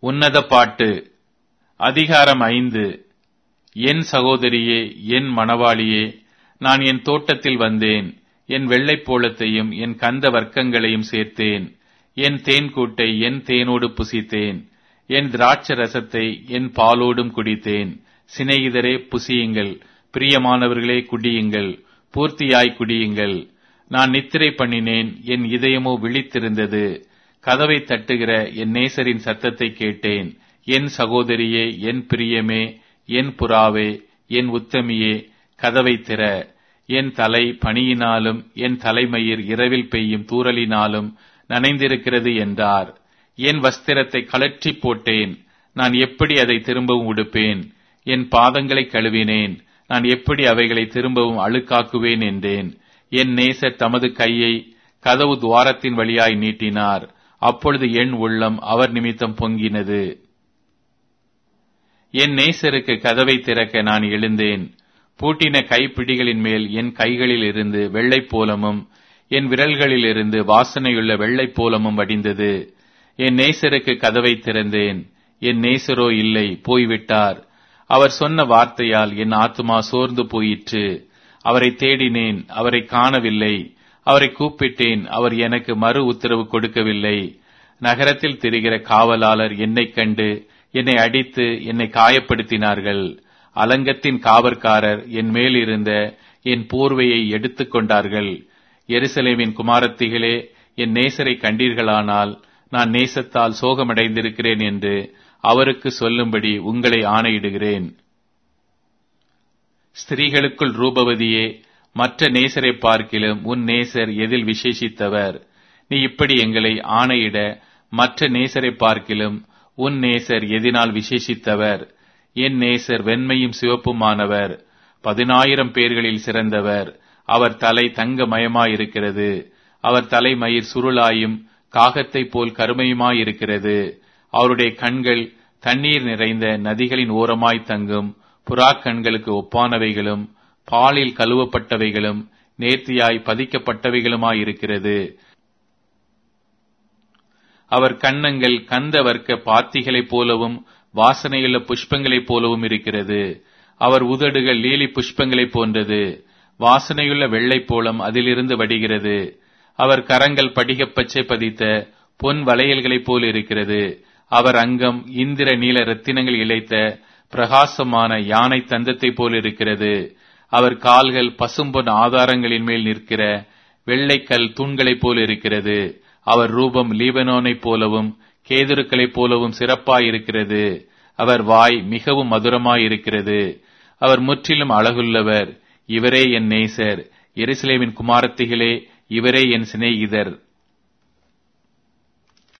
உன்னத பாட்டு அதிகாரம் ஐந்து என் சகோதரியே என் மணவாளியே நான் என் தோட்டத்தில் வந்தேன் என் வெள்ளைப்போளத்தையும் என் கந்த வர்க்கங்களையும் சேர்த்தேன் என் தேன்கூட்டை என் தேனோடு புசித்தேன் என் திராட்ச ரசத்தை என் பாலோடும் குடித்தேன் சிநேகிதரே புசியுங்கள் பிரியமானவர்களே குடியுங்கள் பூர்த்தியாய் குடியுங்கள் நான் நித்திரை பண்ணினேன் என் இதயமோ விழித்திருந்தது கதவை தட்டுகிற என் நேசரின் சத்தத்தை கேட்டேன் என் சகோதரியே என் பிரியமே என் புறாவே என் உத்தமியே கதவை திற என் தலை பனியினாலும் என் தலைமயிர் இரவில் பெய்யும் தூறலினாலும் நனைந்திருக்கிறது என்றார் என் வஸ்திரத்தை கலற்றி போட்டேன் நான் எப்படி அதை திரும்பவும் உடுப்பேன் என் பாதங்களை கழுவினேன் நான் எப்படி அவைகளை திரும்பவும் அழுக்காக்குவேன் என்றேன் என் நேசர் தமது கையை கதவு துவாரத்தின் வழியாய் நீட்டினார் அப்பொழுது என் உள்ளம் அவர் நிமித்தம் பொங்கினது என் நேசருக்கு கதவை திறக்க நான் எழுந்தேன் பூட்டின கைப்பிடிகளின் மேல் என் கைகளில் இருந்து வெள்ளைப்போலமும் என் விரல்களில் இருந்து வாசனையுள்ள வெள்ளைப்போலமும் வடிந்தது என் நேசருக்கு கதவை திறந்தேன் என் நேசரோ இல்லை போய்விட்டார் அவர் சொன்ன வார்த்தையால் என் ஆத்மா சோர்ந்து போயிற்று அவரை தேடினேன் அவரை காணவில்லை அவரை கூப்பிட்டேன் அவர் எனக்கு மறு உத்தரவு கொடுக்கவில்லை நகரத்தில் திரிகிற காவலாளர் என்னைக் கண்டு என்னை அடித்து என்னை காயப்படுத்தினார்கள் அலங்கத்தின் காவற்காரர் என் மேல் இருந்த என் போர்வையை எடுத்துக் கொண்டார்கள் எருசலேமின் குமாரத்திகளே என் நேசரை கண்டீர்களானால் நான் நேசத்தால் சோகமடைந்திருக்கிறேன் என்று அவருக்கு சொல்லும்படி உங்களை ஆணையிடுகிறேன் ஸ்திரீகளுக்குள் ரூபவதியே மற்ற நேசரை பார்க்கிலும் உன் நேசர் எதில் விசேஷித்தவர் நீ இப்படி எங்களை ஆணையிட மற்ற நேசரை பார்க்கிலும் உன் நேசர் எதினால் விசேஷித்தவர் என் நேசர் வெண்மையும் சிவப்புமானவர் பதினாயிரம் பேர்களில் சிறந்தவர் அவர் தலை தங்கமயமாயிருக்கிறது அவர் தலைமயிர் சுருளாயும் காகத்தைப் போல் கருமையுமாயிருக்கிறது அவருடைய கண்கள் தண்ணீர் நிறைந்த நதிகளின் ஓரமாய் தங்கும் புறா கண்களுக்கு ஒப்பானவைகளும் பாலில் கழுவப்பட்டவைகளும் நேர்த்தியாய் பதிக்கப்பட்டவைகளுமாயிருக்கிறது அவர் கன்னங்கள் கந்த வர்க்க பாத்திகளைப் போலவும் வாசனையுள்ள புஷ்பங்களைப் போலவும் இருக்கிறது அவர் உதடுகள் லீலி புஷ்பங்களைப் போன்றது வாசனையுள்ள வெள்ளைப்போளம் அதிலிருந்து வடிகிறது அவர் கரங்கள் படிகப்பச்சை பதித்த பொன் வளையல்களைப் போல் இருக்கிறது அவர் அங்கம் இந்திர நீல ரத்தினங்கள் இழைத்த பிரகாசமான யானை தந்தத்தைப் போல் இருக்கிறது அவர் கால்கள் பசும்பொன் ஆதாரங்களின் மேல் நிற்கிற வெள்ளைக்கல் தூண்களைப் போல் இருக்கிறது அவர் ரூபம் லீபனோனைப் போலவும் கேதுருக்களைப் போலவும் சிறப்பாயிருக்கிறது அவர் வாய் மிகவும் மதுரமாயிருக்கிறது அவர் முற்றிலும் அழகுள்ளவர் இவரே என் நேசர் எருசலேமின் குமாரத்திகளே இவரே என் சிநேகிதர்